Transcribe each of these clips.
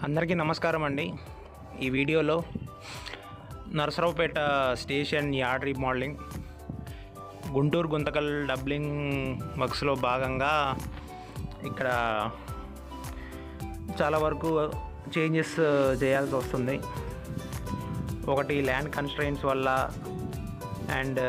అందరికీ నమస్కారం అండి ఈ వీడియోలో Narasaraopet station yard remodelling Guntur Guntakal doubling వర్క్స్లో భాగంగా ఇక్కడ చాలా వరకు చేంజెస్ చేయాల్సి వస్తుంది ఒకటి ల్యాండ్ కన్స్ట్రైన్స్ వల్ల అండ్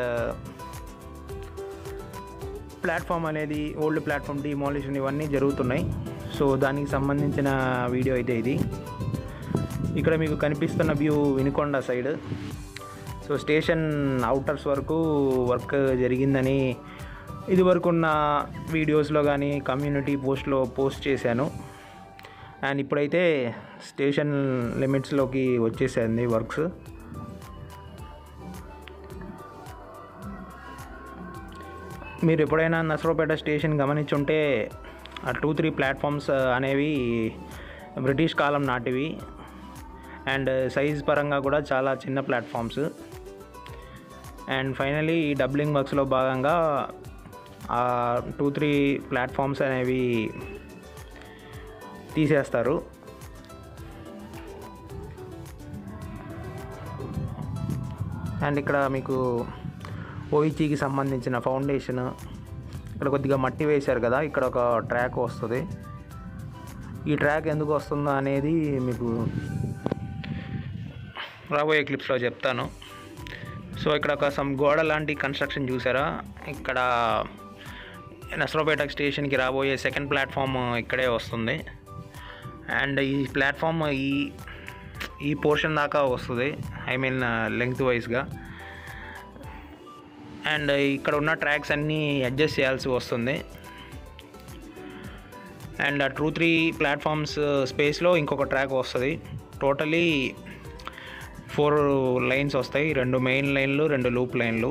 ప్లాట్ఫామ్ అనేది ఓల్డ్ ప్లాట్ఫామ్ డిమాలిషన్ ఇవన్నీ జరుగుతున్నాయి సో దానికి సంబంధించిన వీడియో అయితే ఇది ఇక్కడ మీకు కనిపిస్తున్న view Vinukonda side so station outers వరకు వర్క్ జరిగిందని ఇది వరకు ఉన్న వీడియోస్లో కానీ కమ్యూనిటీ పోస్ట్లో పోస్ట్ చేశాను అండ్ ఇప్పుడైతే స్టేషన్ లిమిట్స్లోకి వచ్చేసింది వర్క్స్ మీరు ఎప్పుడైనా నసరావుపేట స్టేషన్ గమనించుంటే ఆ టూ త్రీ ప్లాట్ఫామ్స్ అనేవి బ్రిటిష్ కాలం నాటివి అండ్ సైజ్ పరంగా కూడా చాలా చిన్న ప్లాట్ఫామ్స్ అండ్ ఫైనలీ ఈ డబ్లింగ్ వర్క్స్లో భాగంగా ఆ టూ త్రీ ప్లాట్ఫామ్స్ అనేవి తీసేస్తారు అండ్ ఇక్కడ మీకు ఓయిచీకి సంబంధించిన ఫౌండేషన్ ఇక్కడ కొద్దిగా మట్టి వేశారు కదా ఇక్కడ ఒక ట్రాక్ వస్తుంది ఈ ట్రాక్ ఎందుకు వస్తుందో అనేది మీకు రాబోయే క్లిప్స్లో చెప్తాను సో ఇక్కడ ఒక సమ్ గోడ లాంటి కన్స్ట్రక్షన్ చూసారా ఇక్కడ నసరావుపేట స్టేషన్కి రాబోయే సెకండ్ ప్లాట్ఫామ్ ఇక్కడే వస్తుంది అండ్ ఈ ప్లాట్ఫామ్ ఈ ఈ పోర్షన్ దాకా వస్తుంది ఐ మీన్ లెంగ్త్ వైజ్గా అండ్ ఇక్కడ ఉన్న ట్రాక్స్ అన్నీ అడ్జస్ట్ చేయాల్సి వస్తుంది అండ్ ఆ టూ త్రీ ప్లాట్ఫామ్స్ స్పేస్లో ఇంకొక ట్రాక్ వస్తుంది టోటలీ ఫోర్ లైన్స్ వస్తాయి రెండు మెయిన్ లైన్లు రెండు లూప్ లైన్లు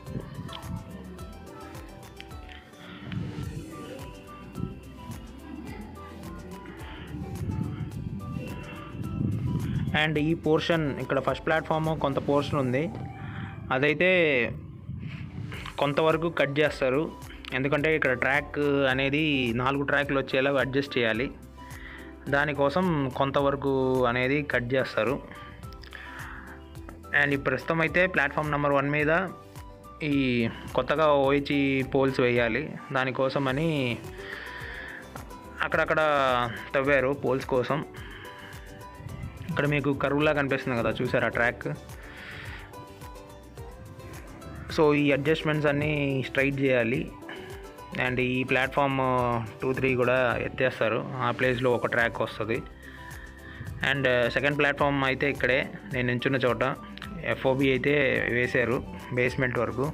అండ్ ఈ పోర్షన్ ఇక్కడ ఫస్ట్ ప్లాట్ఫామ్ కొంత పోర్షన్ ఉంది అదైతే కొంతవరకు కట్ చేస్తారు ఎందుకంటే ఇక్కడ ట్రాక్ అనేది నాలుగు ట్రాక్లు వచ్చేలా అడ్జస్ట్ చేయాలి దానికోసం కొంతవరకు అనేది కట్ చేస్తారు అండ్ ఈ ప్రస్తుతం అయితే ప్లాట్ఫామ్ నెంబర్ వన్ మీద ఈ కొత్తగా ఓయిచి పోల్స్ వేయాలి దానికోసం అని అక్కడక్కడ తవ్వారు పోల్స్ కోసం ఇక్కడ మీకు కరువులా కనిపిస్తుంది కదా చూసారా ట్రాక్ సో ఈ అడ్జస్ట్మెంట్స్ అన్నీ స్ట్రైట్ చేయాలి అండ్ ఈ ప్లాట్ఫామ్ టూ త్రీ కూడా ఎత్తేస్తారు ఆ ప్లేస్లో ఒక ట్రాక్ వస్తుంది అండ్ సెకండ్ ప్లాట్ఫామ్ అయితే ఇక్కడే నేను నించున్న చోట ఎఫ్ఓబి అయితే వేశారు బేస్మెంట్ వరకు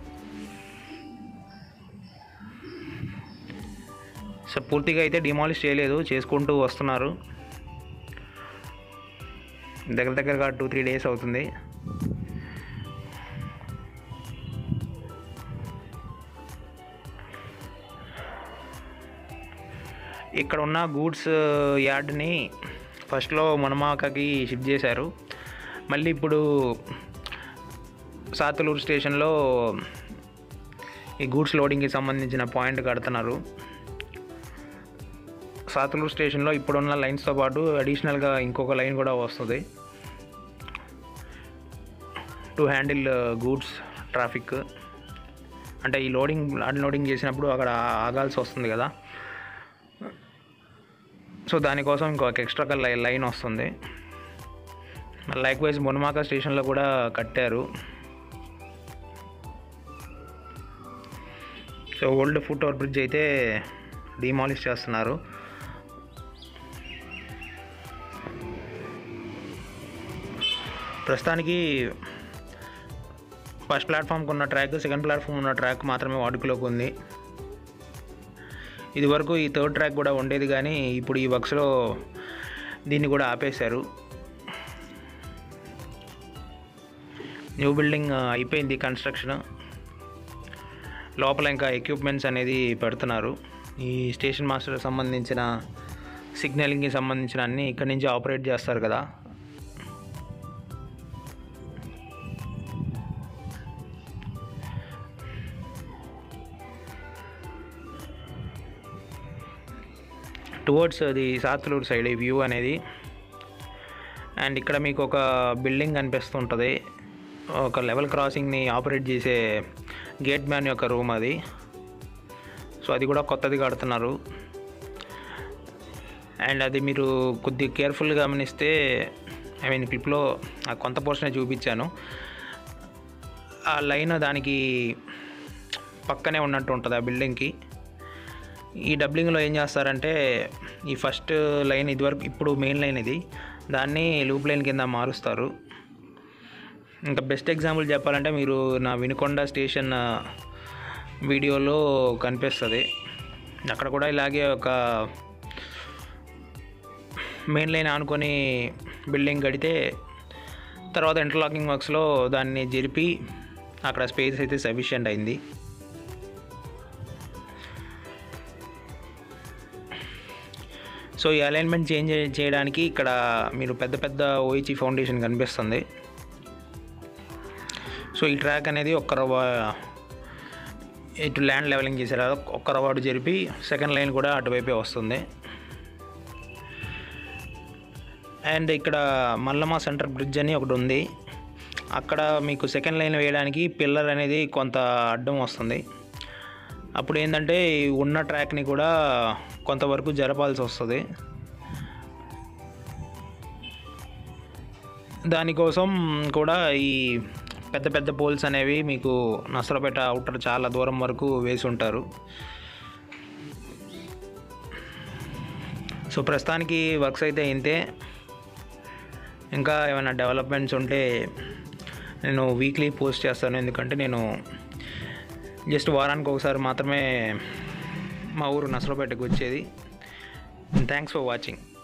సో పూర్తిగా అయితే డిమాలిష్ చేయలేదు చేసుకుంటూ వస్తున్నారు దగ్గర దగ్గరగా టూ త్రీ డేస్ అవుతుంది ఇక్కడ ఉన్న గూడ్స్ యార్డ్ని ఫస్ట్లో మనమాకకి షిఫ్ట్ చేశారు మళ్ళీ ఇప్పుడు సాతులూరు స్టేషన్లో ఈ గూడ్స్ లోడింగ్కి సంబంధించిన పాయింట్ కడుతున్నారు సాతులూరు స్టేషన్లో ఇప్పుడున్న లైన్స్తో పాటు అడిషనల్గా ఇంకొక లైన్ కూడా వస్తుంది టు హ్యాండిల్ గూడ్స్ ట్రాఫిక్ అంటే ఈ లోడింగ్ అన్లోడింగ్ చేసినప్పుడు అక్కడ ఆగాల్సి వస్తుంది కదా సో దానికోసం ఇంకొక ఎక్స్ట్రా లైన్ వస్తుంది లైక్ వైజ్ మునమాక స్టేషన్లో కూడా కట్టారు so old foot over bridge అయితే డిమాలిష్ చేస్తున్నారు ప్రస్తుతానికి ఫస్ట్ ప్లాట్ఫామ్కి ఉన్న ట్రాక్ సెకండ్ ప్లాట్ఫామ్ ఉన్న ట్రాక్ మాత్రమే వాడుకలోకి ఉంది ఇది వరకు ఈ థర్డ్ ట్రాక్ కూడా ఉండేది కానీ ఇప్పుడు ఈ వర్క్స్లో దీన్ని కూడా ఆపేశారు న్యూ బిల్డింగ్ అయిపోయింది కన్స్ట్రక్షన్ లోపల ఇంకా ఎక్విప్మెంట్స్ అనేది పెడుతున్నారు ఈ స్టేషన్ మాస్టర్ సంబంధించిన సిగ్నలింగ్కి సంబంధించిన అన్నీ ఇక్కడి నుంచి ఆపరేట్ చేస్తారు కదా టువర్డ్స్ అది సాత్లూరు సైడ్ ఈ వ్యూ అనేది అండ్ ఇక్కడ మీకు ఒక బిల్డింగ్ కనిపిస్తుంటుంది ఒక లెవెల్ క్రాసింగ్ని ఆపరేట్ చేసే గేట్ మ్యాన్ యొక్క రూమ్ అది సో అది కూడా కొత్తది కడుతున్నారు అండ్ అది మీరు కొద్దిగా కేర్ఫుల్గా గమనిస్తే ఐ మీన్ క్లిప్లో ఆ కొంత పోర్షనే చూపించాను ఆ లైన్ దానికి పక్కనే ఉన్నట్టు ఉంటుంది ఆ బిల్డింగ్కి ఈ డబ్లింగ్లో ఏం చేస్తారంటే ఈ ఫస్ట్ లైన్ ఇదివరకు ఇప్పుడు మెయిన్ లైన్ ఇది దాన్ని లూప్ లైన్ కింద మారుస్తారు ఇంకా బెస్ట్ ఎగ్జాంపుల్ చెప్పాలంటే మీరు నా వినుకొండ స్టేషన్ వీడియోలో కనిపిస్తుంది అక్కడ కూడా ఇలాగే ఒక మెయిన్ లైన్ ఆనుకొని బిల్డింగ్ కడితే తర్వాత ఇంటర్లాకింగ్ వర్క్స్లో దాన్ని జరిపి అక్కడ స్పేస్ అయితే సఫిషియెంట్ అయింది సో ఈ అలైన్మెంట్ చేంజ్ చేయడానికి ఇక్కడ మీరు పెద్ద పెద్ద ఓయిచి ఫౌండేషన్ కనిపిస్తుంది సో ఈ ట్రాక్ అనేది ఒక్క రవ్వ ఇటు ల్యాండ్ లెవెలింగ్ చేశారు కదా ఒక్క రవ్వ అటు జరిపి సెకండ్ లైన్ కూడా అటువైపే వస్తుంది అండ్ ఇక్కడ మల్లమ్మ సెంటర్ బ్రిడ్జ్ అని ఒకటి ఉంది అక్కడ మీకు సెకండ్ లైన్ వేయడానికి పిల్లర్ అనేది కొంత అడ్డం వస్తుంది అప్పుడు ఏంటంటే ఈ ఉన్న ట్రాక్ని కూడా కొంతవరకు జరపాల్సి వస్తుంది దానికోసం కూడా ఈ పెద్ద పెద్ద పోల్స్ అనేవి మీకు నసరపేట అవుటర్ చాలా దూరం వరకు వేసి ఉంటారు సో ప్రస్తుతానికి వర్క్స్ అయితే ఇంతే ఇంకా ఏమైనా డెవలప్మెంట్స్ ఉంటే నేను వీక్లీ పోస్ట్ చేస్తాను ఎందుకంటే నేను జస్ట్ వారానికి ఒకసారి మాత్రమే మా ఊరు నసరపేటకు వచ్చేది థ్యాంక్స్ ఫర్ వాచింగ్